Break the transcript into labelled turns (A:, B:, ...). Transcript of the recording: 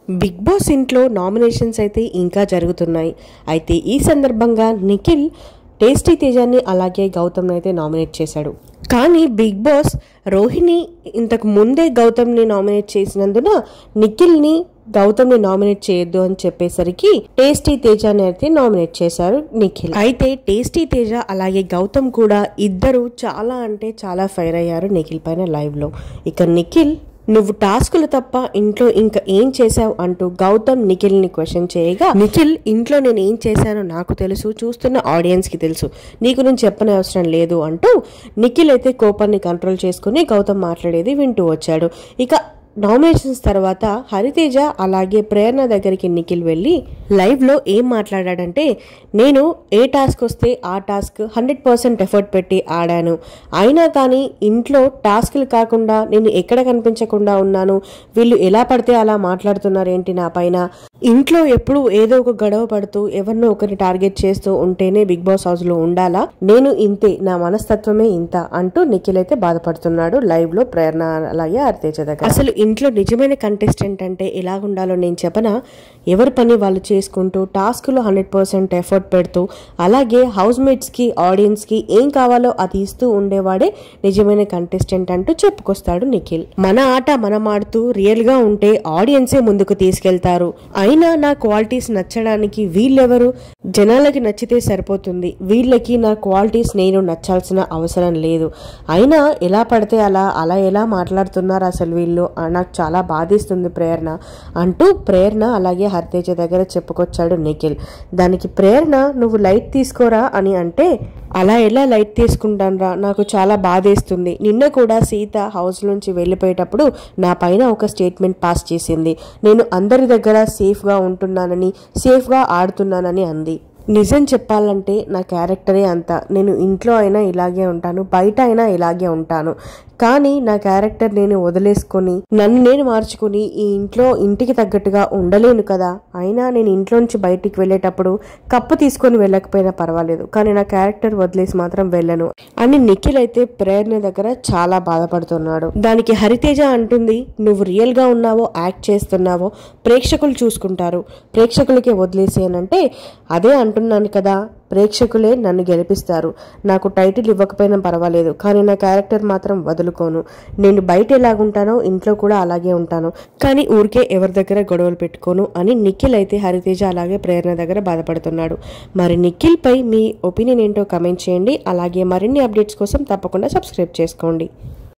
A: big boss ఇంట్లో nominations అయితే ఇంకా జరుగుతున్నాయి అయితే ఈ సందర్భంగా నిఖిల్ టేస్టీ తేజాన్ని అలాగే గౌతమ్ని అయితే నామినేట్ చేశాడు కానీ బిగ్ బాస్ రోహిణి ఇంతకు ముందే గౌతమ్ని నామినేట్ చేసినందున నిఖిల్ని గౌతమ్ని నామినేట్ చేయొద్దు అని చెప్పేసరికి టేస్టీ తేజాని అయితే నామినేట్ చేశారు నిఖిల్ అయితే టేస్టీ తేజ అలాగే గౌతమ్ కూడా ఇద్దరు చాలా అంటే చాలా ఫైర్ అయ్యారు నిఖిల్ పైన లైవ్ లో ఇక నిఖిల్ నువ్వు టాస్కులు తప్ప ఇంట్లో ఇంకా ఏం చేశావు అంటూ గౌతమ్ నిఖిల్ ని క్వశ్చన్ చేయగా నిఖిల్ ఇంట్లో నేను ఏం చేశానో నాకు తెలుసు చూస్తున్న ఆడియన్స్ కి తెలుసు నీకు నేను చెప్పని అవసరం లేదు అంటూ నిఖిల్ అయితే కోపాన్ని కంట్రోల్ చేసుకుని గౌతమ్ మాట్లాడేది వింటూ వచ్చాడు ఇక నామినేషన్స్ తర్వాత హరితేజ అలాగే ప్రేరణ దగ్గరికి నిఖిల్ వెళ్ళి లైవ్ లో ఏం మాట్లాడాడంటే నేను ఏ టాస్క్ వస్తే ఆ టాస్క్ హండ్రెడ్ పర్సెంట్ ఎఫర్ట్ పెట్టి ఆడాను అయినా కానీ ఇంట్లో టాస్క్లు కాకుండా నేను ఎక్కడ కనిపించకుండా ఉన్నాను వీళ్ళు ఎలా పడితే అలా మాట్లాడుతున్నారు ఏంటి నా పైన ఇంట్లో ఎప్పుడు ఏదో ఒక గొడవ పడుతూ ఎవరినో ఒకరిని టార్గెట్ చేస్తూ ఉంటేనే బిగ్ బాస్ హౌస్ లో ఉండాలా నేను ఇంతే నా మనస్తత్వమే ఇంత అంటూ నిఖిల్ అయితే బాధపడుతున్నాడు లైవ్ లో ప్రేరణ అలాగే హరితేజ దగ్గర అసలు ఇంట్లో నిజమైన కంటెస్టెంట్ అంటే ఎలా ఉండాలో నేను చెప్పనా ఎవరి పని వాళ్ళు చేసుకుంటూ టాస్క్లో హండ్రెడ్ పర్సెంట్ ఎఫర్ట్ పెడుతూ అలాగే హౌస్ మేట్స్కి ఆడియన్స్కి ఏం కావాలో అది ఇస్తూ ఉండేవాడే నిజమైన కంటెస్టెంట్ అంటూ చెప్పుకొస్తాడు నిఖిల్ మన ఆట మనం ఆడుతూ రియల్గా ఉంటే ఆడియన్సే ముందుకు తీసుకెళ్తారు అయినా నా క్వాలిటీస్ నచ్చడానికి వీళ్ళెవరు జనాలకి నచ్చితే సరిపోతుంది వీళ్ళకి నా క్వాలిటీస్ నేను నచ్చాల్సిన అవసరం లేదు అయినా ఎలా పడితే అలా అలా ఎలా మాట్లాడుతున్నారు అసలు వీళ్ళు ఆ, నాకు చాలా బాధిస్తుంది ప్రేరణ అంటూ ప్రేరణ అలాగే హరితేజ దగ్గర చెప్పుకొచ్చాడు నిఖిల్ దానికి ప్రేరణ నువ్వు లైట్ తీసుకోరా అని అంటే అలా ఎలా లైట్ తీసుకుంటానరా నాకు చాలా బాధేస్తుంది నిన్న కూడా సీత హౌస్ నుంచి వెళ్ళిపోయేటప్పుడు నా పైన ఒక స్టేట్మెంట్ పాస్ చేసింది నేను అందరి దగ్గర సేఫ్గా ఉంటున్నానని సేఫ్గా ఆడుతున్నానని అంది నిజం చెప్పాలంటే నా క్యారెక్టరే అంత నేను ఇంట్లో అయినా ఇలాగే ఉంటాను బయట అయినా ఇలాగే ఉంటాను కానీ నా క్యారెక్టర్ నేను వదిలేసుకొని నన్ను నేను మార్చుకుని ఈ ఇంట్లో ఇంటికి తగ్గట్టుగా ఉండలేను కదా అయినా నేను ఇంట్లో నుంచి బయటికి వెళ్ళేటప్పుడు కప్పు తీసుకొని వెళ్ళకపోయినా పర్వాలేదు కానీ నా క్యారెక్టర్ వదిలేసి మాత్రం వెళ్ళను అని నిఖిల్ అయితే ప్రేరణ దగ్గర చాలా బాధపడుతున్నాడు దానికి హరితేజ అంటుంది నువ్వు రియల్ గా ఉన్నావో యాక్ట్ చేస్తున్నావో ప్రేక్షకులు చూసుకుంటారు ప్రేక్షకులకే వదిలేసేయనంటే అదే అంటున్నాను కదా ప్రేక్షకులే నన్ను గెలిపిస్తారు నాకు టైటిల్ ఇవ్వకపోయినా పర్వాలేదు కానీ నా క్యారెక్టర్ మాత్రం వదులుకోను నేను బయట ఎలాగుంటానో ఇంట్లో కూడా అలాగే ఉంటాను కానీ ఊరికే ఎవరి దగ్గర గొడవలు పెట్టుకోను అని నిఖిల్ అయితే హరితేజ అలాగే ప్రేరణ దగ్గర బాధపడుతున్నాడు మరి నిఖిల్ పై మీ ఒపీనియన్ ఏంటో కమెంట్ చేయండి అలాగే మరిన్ని అప్డేట్స్ కోసం తప్పకుండా సబ్స్క్రైబ్ చేసుకోండి